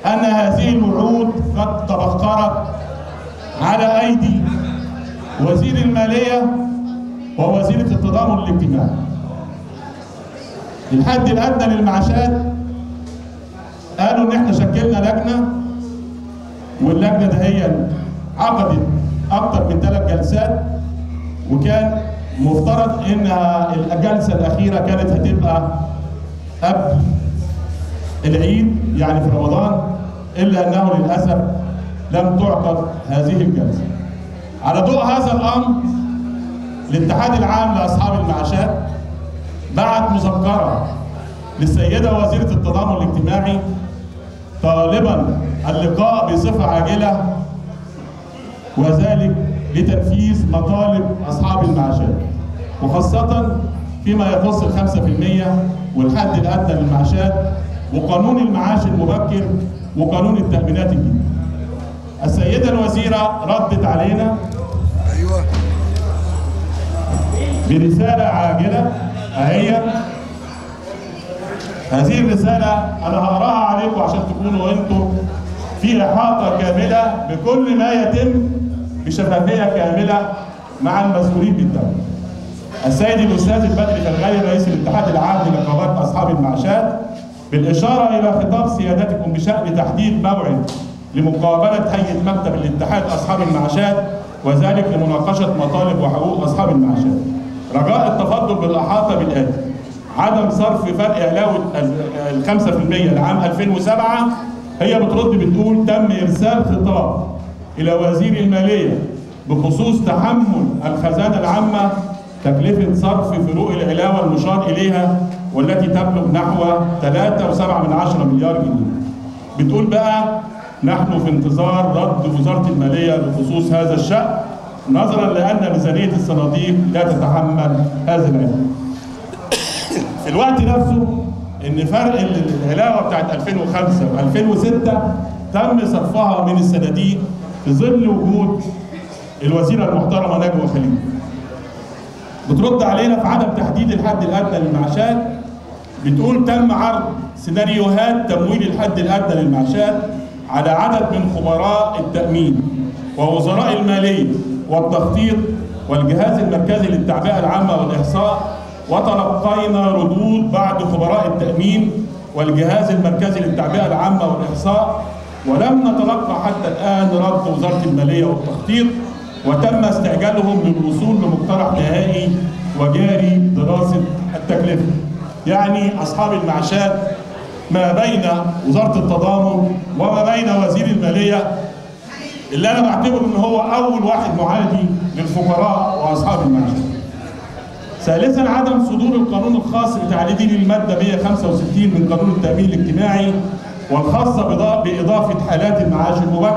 أن هذه الوعود قد تبخرت على أيدي وزير المالية ووزيرة التضامن الاجتماعي الحد الأدنى للمعاشات قالوا إن إحنا شكلنا لجنة واللجنة دهيا عقدت أكثر من ثلاث جلسات وكان مفترض إنها الجلسة الأخيرة كانت هتبقى قبل العيد يعني في رمضان إلا أنه للأسف لم تعقد هذه الجلسة على ضوء هذا الأمر الاتحاد العام لأصحاب المعاشات بعت مذكرة للسيدة وزيرة التضامن الاجتماعي طالبا اللقاء بصفة عاجلة وذلك لتنفيذ مطالب أصحاب المعاشات وخاصة فيما يخص الخمسة في المية والحد الأدنى للمعاشات وقانون المعاش المبكر وقانون التأمينات الجديد السيدة الوزيرة ردت علينا ايوه برسالة عاجلة أهي هذه الرسالة أنا هقراها عليكم عشان تكونوا أنتم في إحاطة كاملة بكل ما يتم بشفافية كاملة مع المسؤولين بالدولة. السيد الأستاذ البدري فرغالي رئيس الاتحاد العام لنقابات أصحاب المعاشات بالإشارة إلى خطاب سيادتكم بشأن تحديد موعد لمقابلة هيئة مكتب الاتحاد أصحاب المعاشات وذلك لمناقشة مطالب وحقوق أصحاب المعاشات. رجاء التفضل بالإحاطة بالآتي عدم صرف فرق علاوة ال 5% لعام 2007 هي بترد بتقول تم إرسال خطاب إلى وزير المالية بخصوص تحمل الخزانة العامة تكلفة صرف فروق العلاوة المشار إليها والتي تبلغ نحو 3.7 مليار جنيه. بتقول بقى نحن في انتظار رد وزارة المالية بخصوص هذا الشأن نظرا لأن ميزانية الصناديق لا تتحمل هذا العلاوة. في الوقت نفسه ان فرق العلاوه بتاعت 2005 و2006 تم صرفها من الصناديق في ظل وجود الوزيره المحترمه نجوى خليل. بترد علينا في عدم تحديد الحد الادنى للمعاشات بتقول تم عرض سيناريوهات تمويل الحد الادنى للمعاشات على عدد من خبراء التامين ووزراء الماليه والتخطيط والجهاز المركزي للتعبئه العامه والاحصاء وتلقينا ردود بعض خبراء التأمين والجهاز المركزي للتعبئة العامة والإحصاء ولم نتلقى حتى الآن رد وزارة المالية والتخطيط وتم استعجالهم للوصول لمقترح نهائي وجاري دراسة التكلفة يعني أصحاب المعاشات ما بين وزارة التضامن وما بين وزير المالية اللي أنا بعتبره إن هو أول واحد معادي للفقراء وأصحاب المعاشات ثالثا عدم صدور القانون الخاص بتعديل الماده 165 من قانون التامين الاجتماعي والخاصه بإضا- باضافه حالات المعاش المبكر.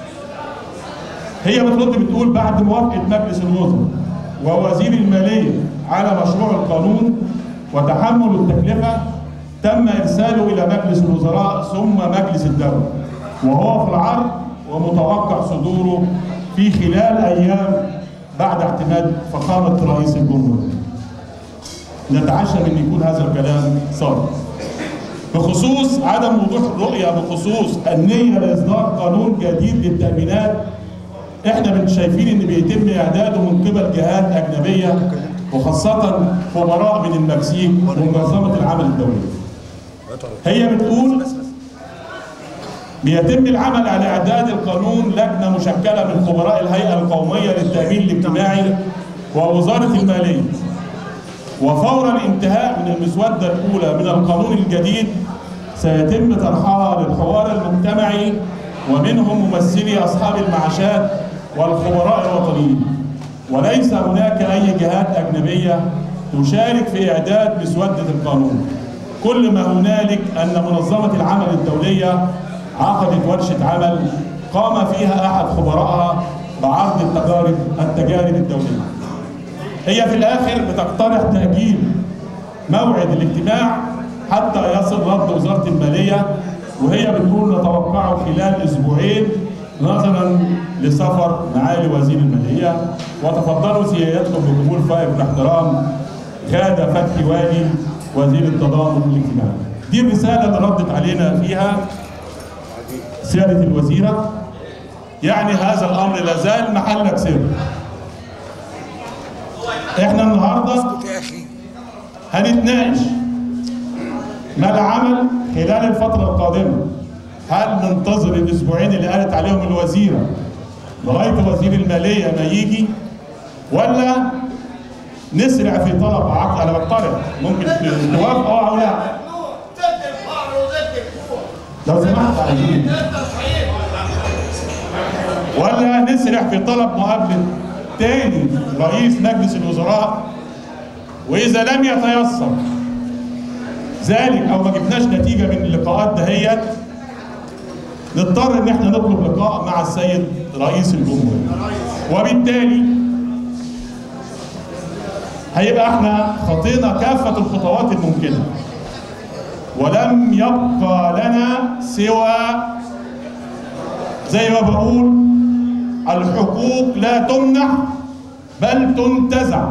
هي بترد بتقول بعد موافقه مجلس الوزراء ووزير الماليه على مشروع القانون وتحمل التكلفه تم ارساله الى مجلس الوزراء ثم مجلس الدوله وهو في العرض ومتوقع صدوره في خلال ايام بعد اعتماد فخامه رئيس الجمهوريه. نتعشى من يكون هذا الكلام صادق. بخصوص عدم وضوح الرؤيه بخصوص النيه لاصدار قانون جديد للتامينات احنا بن شايفين ان بيتم اعداده من قبل جهات اجنبيه وخاصه خبراء من المكسيك ومنظمه العمل الدوليه. هي بتقول بيتم العمل على اعداد القانون لجنه مشكله من خبراء الهيئه القوميه للتامين الاجتماعي ووزاره الماليه وفور الانتهاء من المسودة الأولى من القانون الجديد سيتم طرحها للحوار المجتمعي ومنهم ممثلي أصحاب المعاشات والخبراء الوطنيين وليس هناك أي جهات أجنبية تشارك في إعداد مسودة القانون كل ما هنالك أن منظمة العمل الدولية عقدت ورشة عمل قام فيها أحد خبرائها بعرض التجارب التجارب الدولية هي في الاخر بتقترح تاجيل موعد الاجتماع حتى يصل رد وزاره الماليه وهي بتقول نتوقعه خلال اسبوعين نظرا لسفر معالي وزير الماليه وتفضلوا سيادتكم بقبول فائق الاحترام غاده فتحي والي وزير التضامن الاجتماعي. دي الرساله اللي ردت علينا فيها سيادة الوزيرة يعني هذا الأمر لا زال محلك سر احنا النهارده يا اخي هنتناقش ما العمل خلال الفترة القادمة هل ننتظر الأسبوعين اللي قالت عليهم الوزيرة لغاية وزير المالية ما يجي ولا نسرع في طلب عقد أنا بقترح ممكن توافقوا أو لا ضد الفقر وضد الجوع لو سمحت عايزين ضد الصحيح ولا نسرع في طلب مقابلة تاني رئيس مجلس الوزراء وإذا لم يتيسر ذلك أو ما جبناش نتيجة من اللقاءات دهيت نضطر إن احنا نطلب لقاء مع السيد رئيس الجمهورية وبالتالي هيبقى احنا خطينا كافة الخطوات الممكنة ولم يبقى لنا سوى زي ما بقول الحقوق لا تمنح بل تنتزع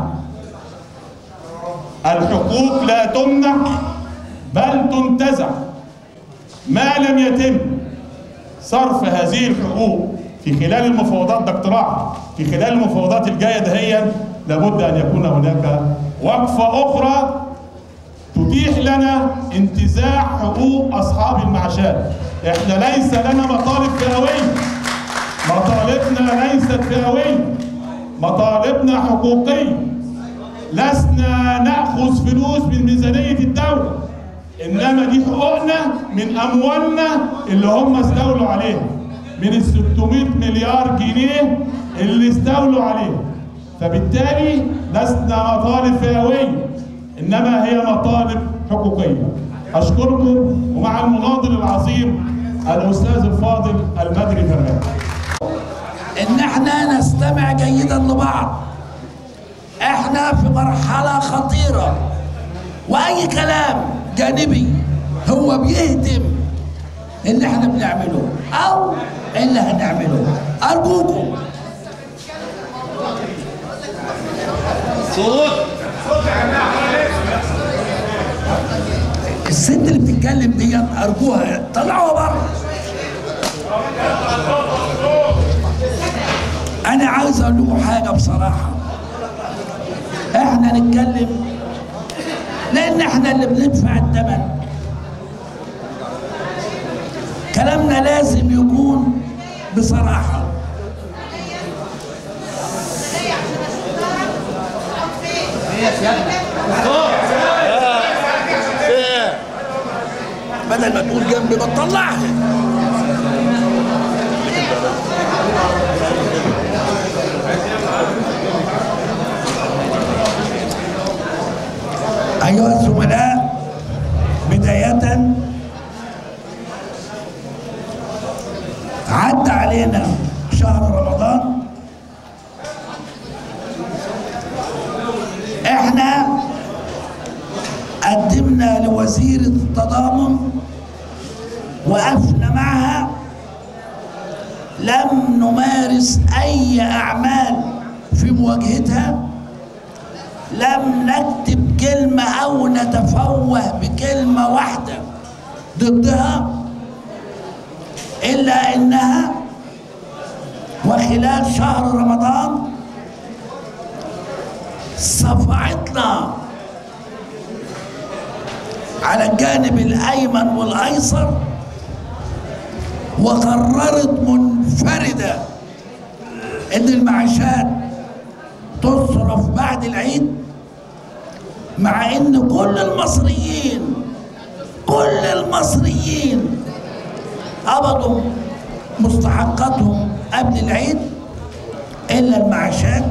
الحقوق لا تمنح بل تنتزع ما لم يتم صرف هذه الحقوق في خلال المفاوضات ده اقتراح في خلال المفاوضات الجايه دهيا لابد ان يكون هناك وقفه اخرى تتيح لنا انتزاع حقوق اصحاب المعاشات احنا ليس لنا مطالب فئويه مطالبنا ليست فئويه مطالبنا حقوقيه لسنا ناخذ فلوس من ميزانيه الدوله انما دي حقوقنا من اموالنا اللي هم استولوا عليها من ال 600 مليار جنيه اللي استولوا عليها فبالتالي لسنا مطالب فئويه انما هي مطالب حقوقيه اشكركم ومع المناضل العظيم الاستاذ الفاضل المدري فرمان ان احنا نستمع جيدا لبعض احنا في مرحلة خطيرة واي كلام جانبي هو بيهدم اللي احنا بنعمله او اللي هنعمله ارجوكم الست اللي بتتكلم دي ارجوها طلعوها بره انا عايز اقول لكم حاجه بصراحه احنا نتكلم لان احنا اللي بندفع الثمن كلامنا لازم يكون بصراحه بدل ما تقول جنبي بتطلعها أيها الزملاء بداية عدى علينا شهر رمضان احنا قدمنا لوزير التضامن وقفنا معها لم نمارس اي اعمال في مواجهتها لم نكتب كلمة أو نتفوه بكلمة واحدة ضدها إلا إنها وخلال شهر رمضان صفعتنا على الجانب الأيمن والأيسر وقررت منفردة إن المعاشات تصرف بعد العيد مع ان كل المصريين كل المصريين قبضوا مستحقاتهم قبل العيد الا المعاشات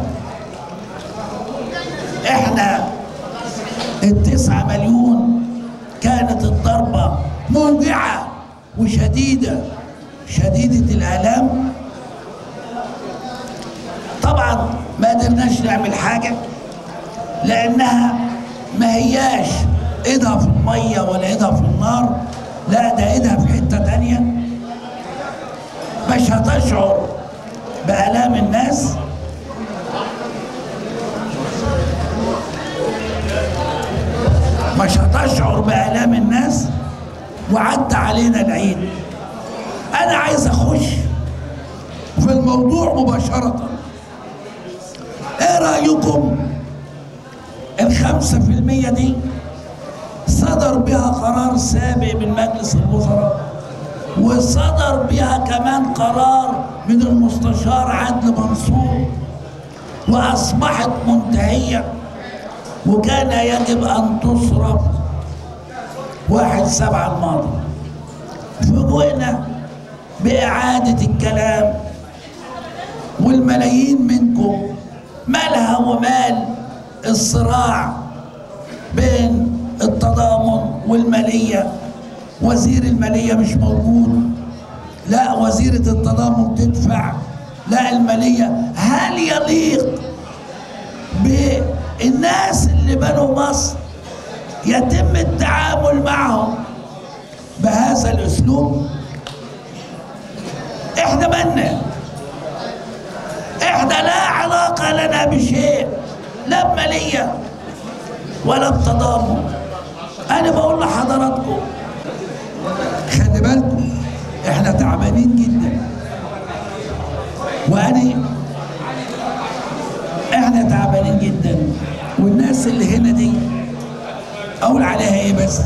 احنا التسعة مليون كانت الضربة موجعة وشديدة شديدة الآلام طبعا ما قدرناش نعمل حاجة لأنها ما هياش ايدها في المية ولا ايدها في النار لا ده ايدها في حتة تانية مش هتشعر بآلام الناس مش هتشعر بآلام الناس وعدى علينا العيد انا عايز اخش في الموضوع مباشرة ايه رأيكم الخمسة في المية دي صدر بها قرار سابق من مجلس الوزراء وصدر بها كمان قرار من المستشار عدل منصور وأصبحت منتهية وكان يجب أن تصرف واحد سبعة الماضي فوجئنا بإعادة الكلام والملايين منكم مالها ومال الصراع بين التضامن والمالية وزير المالية مش موجود لا وزيرة التضامن تدفع لا المالية هل يليق بالناس اللي بنوا مصر يتم التعامل معهم بهذا الاسلوب احنا مالنا احنا لا علاقة لنا بشيء لا بمالية ولا بتضامن انا بقول لحضراتكم خلي بالكم احنا تعبانين جدا وانا احنا تعبانين جدا والناس اللي هنا دي اقول عليها ايه بس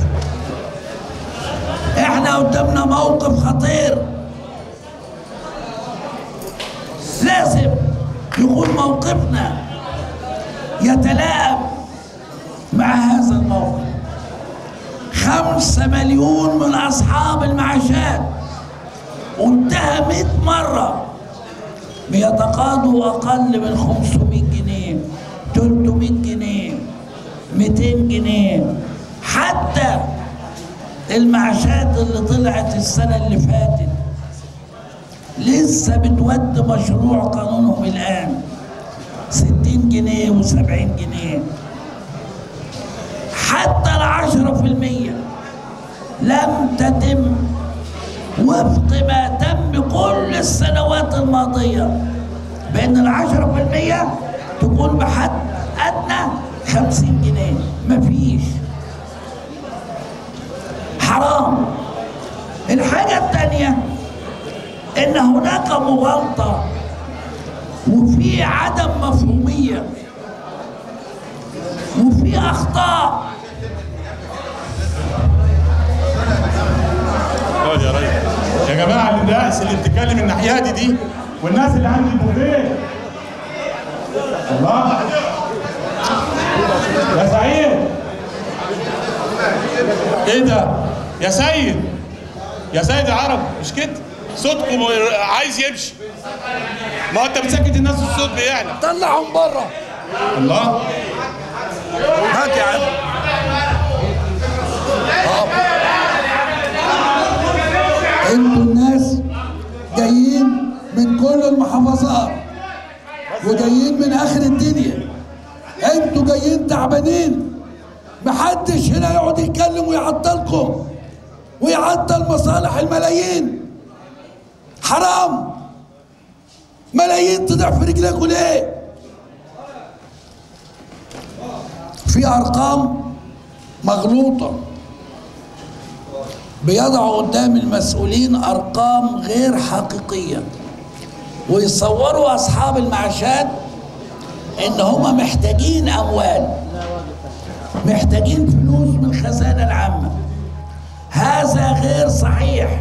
احنا قدامنا موقف خطير لازم يكون موقفنا يتلائم مع هذا الموقف خمسة مليون من أصحاب المعاشات وانتهى 100 مرة بيتقاضوا أقل من 500 جنيه 300 جنيه 200 جنيه حتى المعاشات اللي طلعت السنة اللي فاتت لسه بتود مشروع قانونهم الآن 60 جنيه و70 جنيه حتى العشرة في المية لم تتم وفق ما تم كل السنوات الماضية بأن العشرة في المية تكون بحد أدنى خمسين جنيه مفيش حرام الحاجة الثانية إن هناك مغالطة وفي عدم مفهومية وفي أخطاء اقعد يا ريس يا جماعه الناس اللي بتتكلم الناحيه دي دي والناس اللي عندي البوفيه الله يا سعيد ايه ده يا سيد يا سيد يا عرب مش كده صوتكم عايز يمشي ما هو انت بتسكت الناس الصوت بيعلى طلعهم بره الله هات يا عم انتوا الناس جايين من كل المحافظات وجايين من اخر الدنيا انتوا جايين تعبانين محدش هنا يقعد يتكلم ويعطلكم ويعطل مصالح الملايين حرام ملايين تضيع في رجلكوا ليه في ارقام مغلوطه بيضعوا قدام المسؤولين ارقام غير حقيقيه ويصوروا اصحاب المعاشات ان هم محتاجين اموال محتاجين فلوس من الخزانه العامه هذا غير صحيح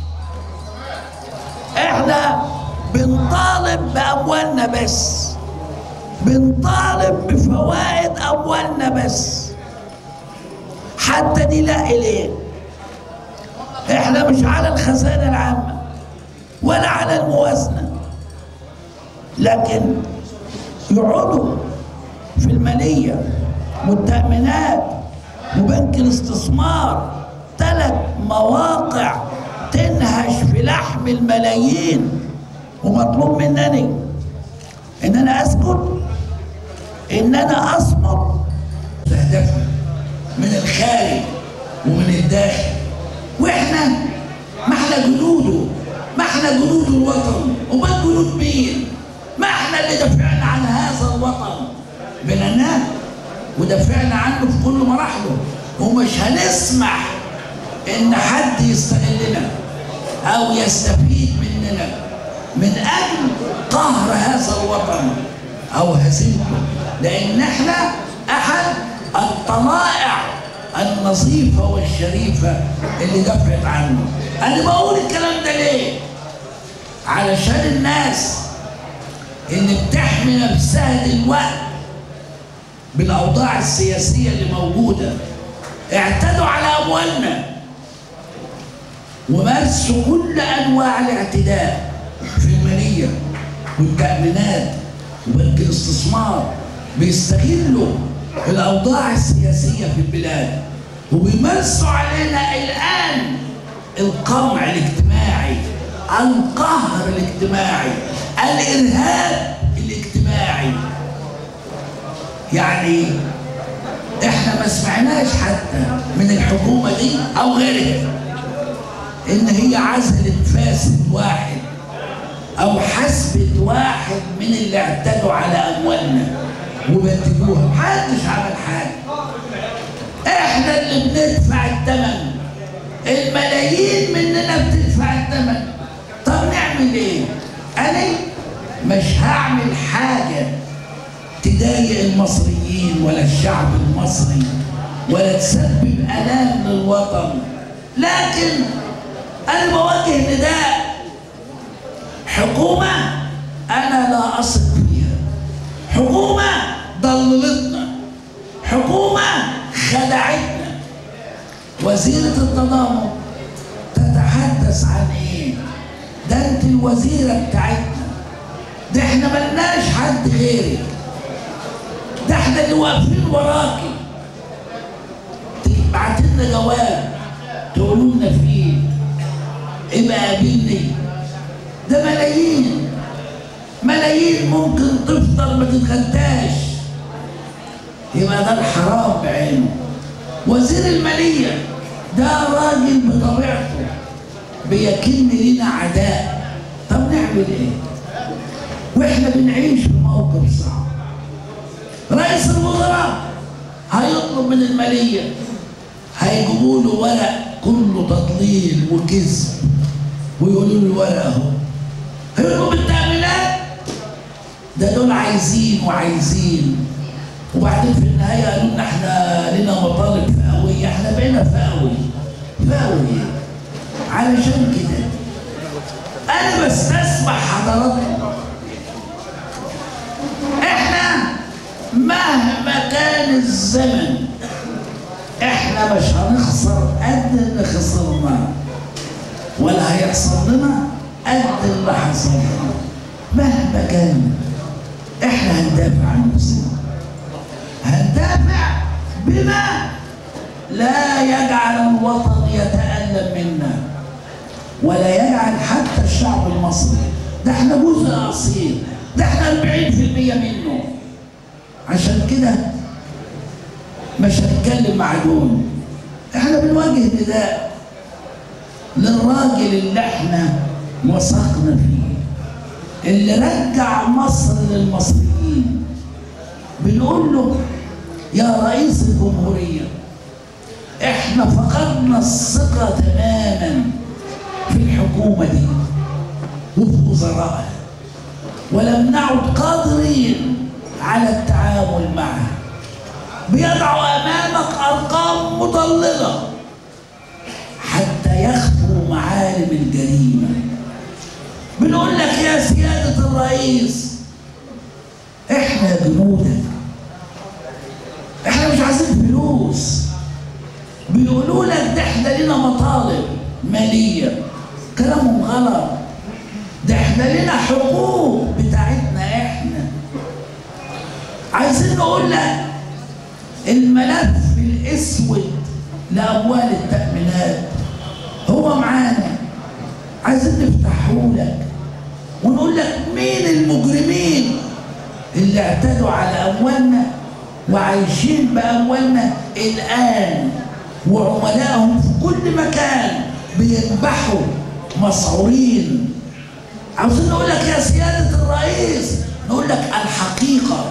احنا بنطالب باموالنا بس بنطالب بفوائد اموالنا بس حتى دي لا اليه احنا مش على الخزانه العامه ولا على الموازنه لكن يقعدوا في الماليه والتامينات وبنك الاستثمار ثلاث مواقع تنهش في لحم الملايين ومطلوب منني ان انا اسكت ان انا اصمت هدفنا من الخارج ومن الداخل واحنا ما احنا جنوده ما احنا جنود الوطن وما جنود مين ما احنا اللي دافعنا عن هذا الوطن بنناه ودافعنا عنه في كل مراحله ومش هنسمح ان حد يستغلنا او يستفيد مننا من اجل قهر هذا الوطن او هزيمته لان احنا احد الطلائع النظيفه والشريفه اللي دفعت عنه انا بقول الكلام ده ليه علشان الناس اللي بتحمي نفسها دلوقتي بالاوضاع السياسيه اللي موجوده اعتدوا على اموالنا ومارسوا كل انواع الاعتداء في الماليه والتامينات وبنك الاستثمار بيستغلوا الاوضاع السياسيه في البلاد وبيمارسوا علينا الان القمع الاجتماعي القهر الاجتماعي الارهاب الاجتماعي يعني احنا ما سمعناش حتى من الحكومه دي او غيرها ان هي عزلت فاسد واحد او حسبت واحد من اللي اعتدوا على اموالنا وبدلوها محدش عمل حاجه احنا اللي بندفع الثمن الملايين مننا بتدفع الثمن طب نعمل ايه انا مش هعمل حاجه تضايق المصريين ولا الشعب المصري ولا تسبب الام للوطن لكن انا بوجه نداء حكومه انا لا اثق فيها حكومه ضللتنا حكومه خدعتنا وزيره التضامن تتحدث عن ايه ده انت الوزيره بتاعتنا ده احنا ملناش حد غيرك ده احنا اللي واقفين وراكي تبعت لنا جواب تقولوا لنا فيه ابقى قابلني ده ملايين ملايين ممكن تفطر ما تتغداش يبقى ده الحرام بعينه وزير المالية ده راجل بطبيعته بيكن لنا عداء طب نعمل ايه واحنا بنعيش في موقف صعب رئيس الوزراء هيطلب من المالية هيجيبوا له ورق كله تضليل وكذب ويقولوا له الورق اهو هيطلب التأمينات ده دول عايزين وعايزين وبعدين في النهاية قالوا لنا احنا لنا مطالب فئوية احنا بقينا فئوي فئوي علشان كده انا بستسمح حضراتكم احنا مهما كان الزمن احنا مش هنخسر قد اللي خسرناه ولا هيحصل لنا قد اللي حصل لنا مهما كان احنا هندافع عن نفسنا هندافع بما لا يجعل الوطن يتألم منا ولا يجعل حتى الشعب المصري ده احنا جزء اصيل ده احنا 40% منه عشان كده مش هنتكلم مع دول احنا بنواجه نداء للراجل اللي احنا وثقنا فيه اللي رجع مصر للمصريين بنقول له يا رئيس الجمهورية احنا فقدنا الثقة تماما في الحكومة دي وفي وزرائها ولم نعد قادرين على التعامل معها بيضعوا امامك ارقام مضلله حتى يخفوا معالم الجريمه بنقول لك يا سياده الرئيس احنا جنودك احنا مش عايزين فلوس بيقولوا لك ده احنا لنا مطالب ماليه كلامهم غلط ده احنا لنا حقوق بتاعتنا احنا عايزين نقول لك الملف الاسود لاموال التامينات هو معانا عايزين نفتحه لك ونقول لك مين المجرمين اللي اعتدوا على اموالنا وعايشين باموالنا الان وعملائهم في كل مكان بيذبحوا مسعورين عاوزين نقول لك يا سياده الرئيس نقول لك الحقيقه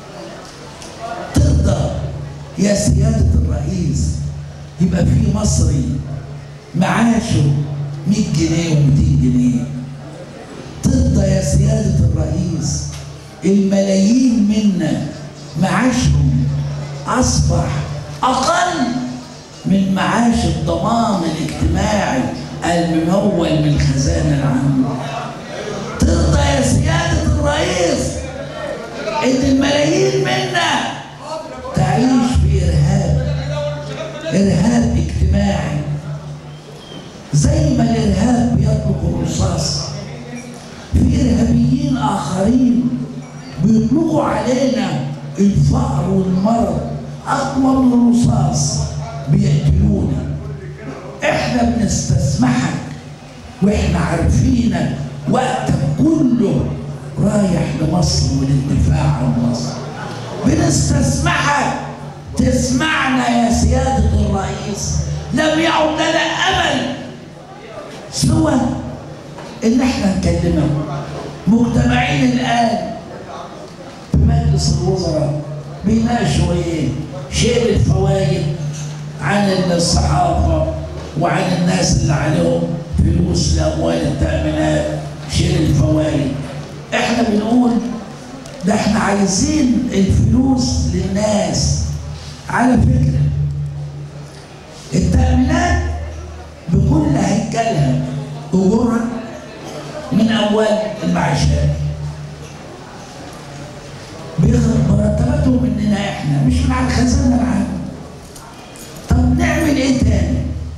ترضى يا سيادة الرئيس يبقى في مصري معاشه 100 جنيه و200 جنيه ترضى يا سيادة الرئيس الملايين منا معاشهم أصبح أقل من معاش الضمان الاجتماعي الممول من الخزانة العامة ترضى يا سيادة الرئيس إن الملايين منا تعيش في إرهاب إرهاب اجتماعي زي ما الإرهاب بيطلق الرصاص في إرهابيين آخرين بيطلقوا علينا الفقر والمرض أقوى من الرصاص بيقتلونا إحنا بنستسمحك وإحنا عارفينك وقتك كله رايح لمصر وللدفاع عن مصر بنستسمحك تسمعنا يا سيادة الرئيس لم يعد لنا أمل سوى إن إحنا نكلمك مجتمعين الآن في مجلس الوزراء بيناقشوا إيه؟ شيل الفوائد عن الصحافة وعن الناس اللي عليهم فلوس لأموال التأمينات شيل الفوائد إحنا بنقول ده احنا عايزين الفلوس للناس على فكرة التأمينات بكل هيكلها أجورها من أموال المعاشات بياخد مرتباتهم مننا احنا مش من على الخزانة العامة طب نعمل ايه تاني؟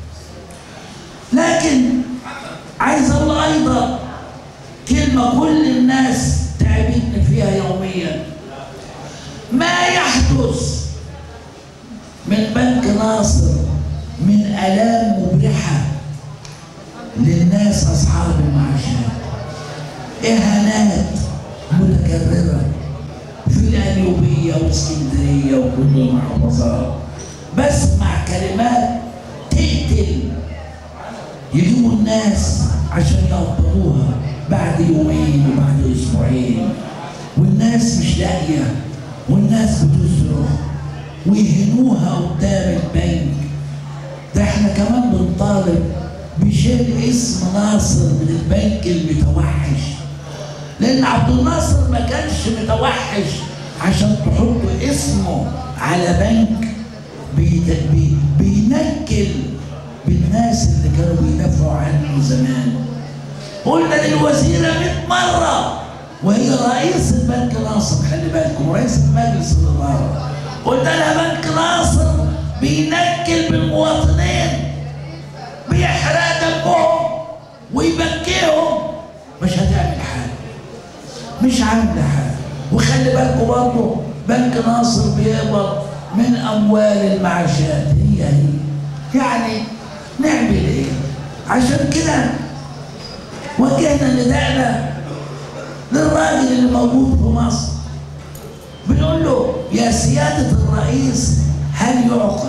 لكن عايز اقول ايضا كلمة كل الناس تعبتني فيها يوميا ما يحدث من بنك ناصر من آلام مبرحة للناس أصحاب المعاشات إهانات متكررة في القليوبية واسكندرية وكل المحافظات بسمع كلمات تقتل يجيبوا الناس عشان يقبضوها بعد يومين وبعد اسبوعين والناس مش لاقيه والناس بتصرخ ويهنوها قدام البنك ده احنا كمان بنطالب بشيل اسم ناصر من البنك المتوحش لان عبد الناصر ما كانش متوحش عشان تحط اسمه على بنك بيت- بي- بينكل بالناس اللي كانوا بيدافعوا عنه زمان قلنا للوزيرة 100 مرة وهي رئيس البنك ناصر خلي بالكم رئيس مجلس الإدارة قلنا لها بنك ناصر بينكل بالمواطنين بيحرق دمهم ويبكيهم مش هتعمل حاجة مش عاملة حاجة وخلي بالكم برضه بنك ناصر بيقبض من أموال المعاشات هي هي يعني نعمل إيه؟ عشان كده وجهنا نداءنا للراجل اللي موجود في مصر بنقول له يا سيادة الرئيس هل يعقل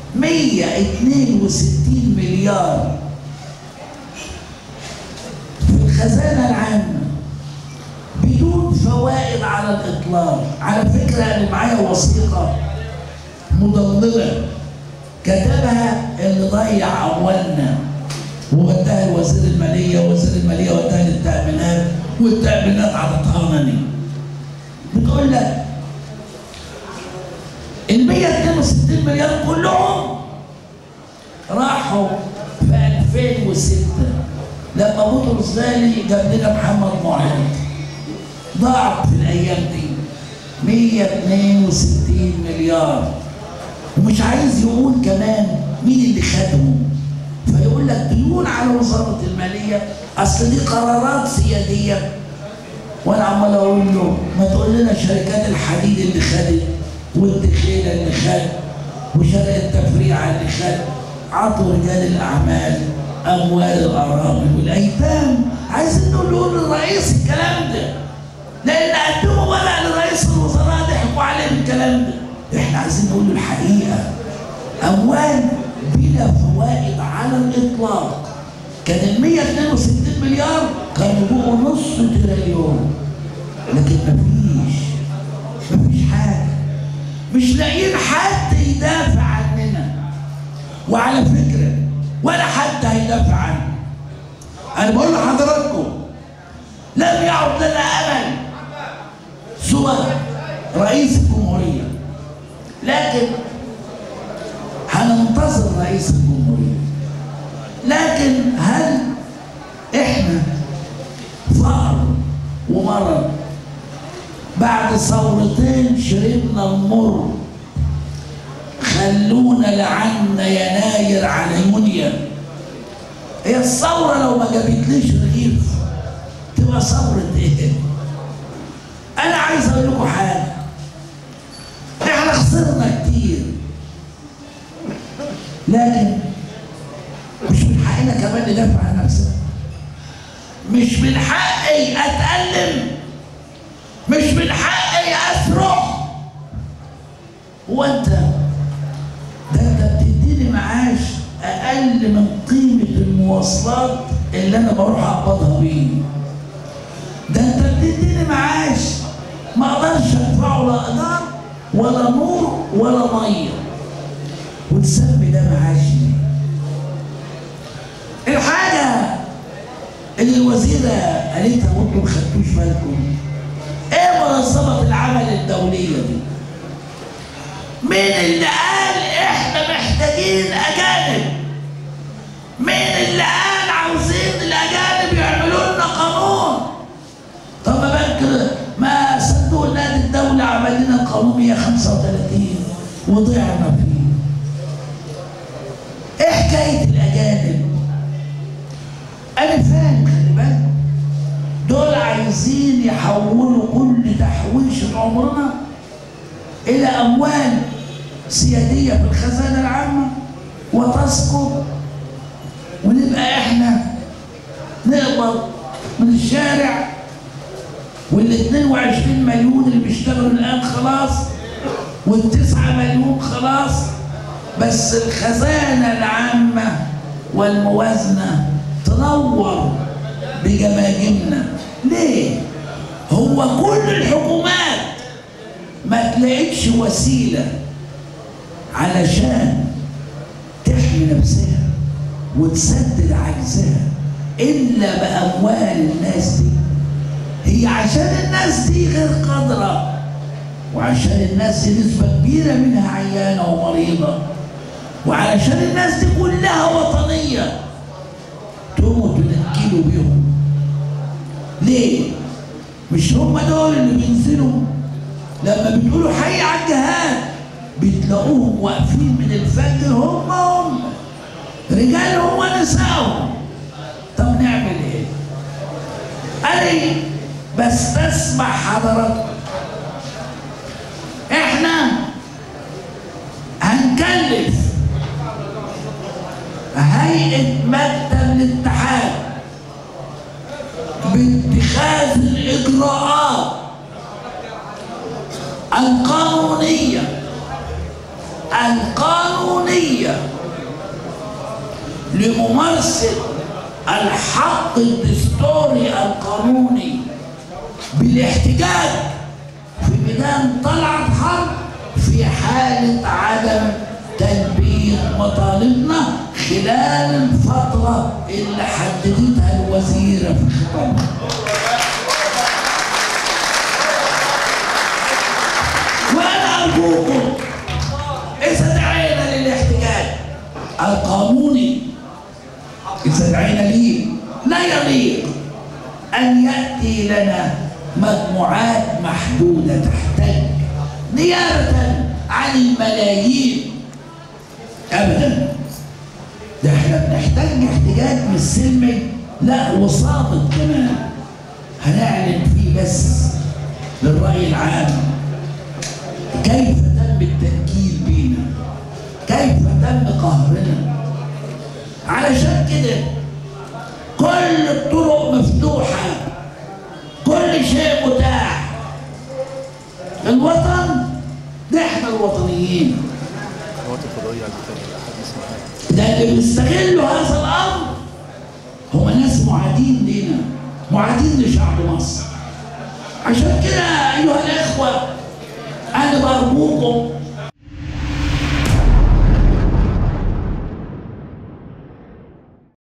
162 مليار في الخزانة العامة بدون فوائد على الإطلاق على فكرة أنا معايا وثيقة مضللة كتبها اللي ضيع أموالنا ووداها لوزير المالية وزير المالية وداها للتأمينات والتأمينات عطتها بتقول لك ال 162 مليار كلهم راحوا في 2006 لما بطرس غالي جاب لنا محمد معاذ ضاعت في الايام دي 162 مليار ومش عايز يقول كمان مين اللي خدهم فيقول لك ديون على وزاره الماليه اصل دي قرارات سياديه وانا عمال اقول له ما تقول لنا شركات الحديد اللي خدت والدخيله اللي خد وشرق التفريعه اللي خد عطوا رجال الاعمال اموال الارامل والايتام عايزين نقول له للرئيس الكلام ده لان قدموا ورق لرئيس الوزراء ضحكوا عليه بالكلام ده احنا عايزين نقول له الحقيقه اموال بلا فوائد على الاطلاق كان ال 162 مليار كانوا بقوا نص تريليون لكن مفيش مفيش حاجه مش لاقيين حد يدافع عننا وعلى فكره ولا حد هيدافع عنه انا بقول لحضراتكم لم يعد لنا امل سوى رئيس الجمهوريه لكن هننتظر رئيس الجمهوريه لكن هل احنا فقر ومرض بعد ثورتين شربنا المر خلونا لعنا يناير على يونيو هي الثورة لو ما جابتليش رغيف تبقى ثورة ايه؟ أنا عايز أقول لكم حاجة إحنا خسرنا كتير لكن مش من حقنا كمان ندافع عن نفسنا مش من حقي أتألم مش من حقي أسرح هو أنت ده أنت بتديني معاش أقل من قيمة المواصلات اللي أنا بروح أقبضها بيه ده أنت بتديني معاش ما أقدرش أدفعه لا إيجار ولا نور ولا مية وتسمي ده معاش ليه؟ الحاجة اللي الوزيرة قالتها وانتم ما خدتوش بالكم ايه منظمة العمل الدولية دي؟ مين اللي قال احنا محتاجين اجانب؟ مين اللي قال عاوزين الاجانب يعملوا لنا قانون؟ طب ما بنك ما صندوق النقد الدولي عمل لنا قانون 135 وضعنا فيه. ايه حكاية الاجانب؟ انا فاهم خلي بالك دول عايزين يحولوا كل تحويشة عمرنا إلى أموال سيادية في الخزانة العامة وتسقط ونبقى إحنا نقبض من الشارع وال 22 مليون اللي بيشتغلوا الآن خلاص والتسعة مليون خلاص بس الخزانة العامة والموازنة تنور بجماجمنا ليه؟ هو كل الحكومات ما تلاقيش وسيلة علشان تحمي نفسها وتسدد عجزها إلا بأموال الناس دي هي عشان الناس دي غير قادرة وعشان الناس دي نسبة كبيرة منها عيانة ومريضة وعلشان الناس دي كلها وطنية تقوموا تنكلوا بيهم ليه؟ مش هم دول اللي بينزلوا لما بتقولوا حي على الجهاد بتلاقوهم واقفين من الفجر هم هم رجالهم ونسائهم طب نعمل ايه؟ أنا بستسمع حضراتكم احنا هنكلف هيئة مكتب الاتحاد باتخاذ الإجراءات القانونية القانونية لممارسة الحق الدستوري القانوني بالاحتجاج في ميدان طلعت حرب في حالة عدم تلبية مطالبنا خلال الفترة اللي حددتها الوزيرة في خطابها وأنا أرجوكم إذا دعينا للاحتجاج القانوني إذا دعينا ليه لا يليق أن يأتي لنا مجموعات محدودة تحتاج نيابة عن الملايين أبدا ده احنا بنحتاج احتجاج مش سلمي لا وصامت كمان هنعلن فيه بس للرأي العام كيف تم التنكيل بينا كيف تم قهرنا علشان كده كل الطرق مفتوحة كل شيء متاح الوطن ده احنا الوطنيين القنوات الفضائية على الكتاب أحد اسمها ده اللي بيستغلوا هذا الامر هم ناس معادين لينا معادين لشعب مصر عشان كده ايها الاخوه انا برجوكم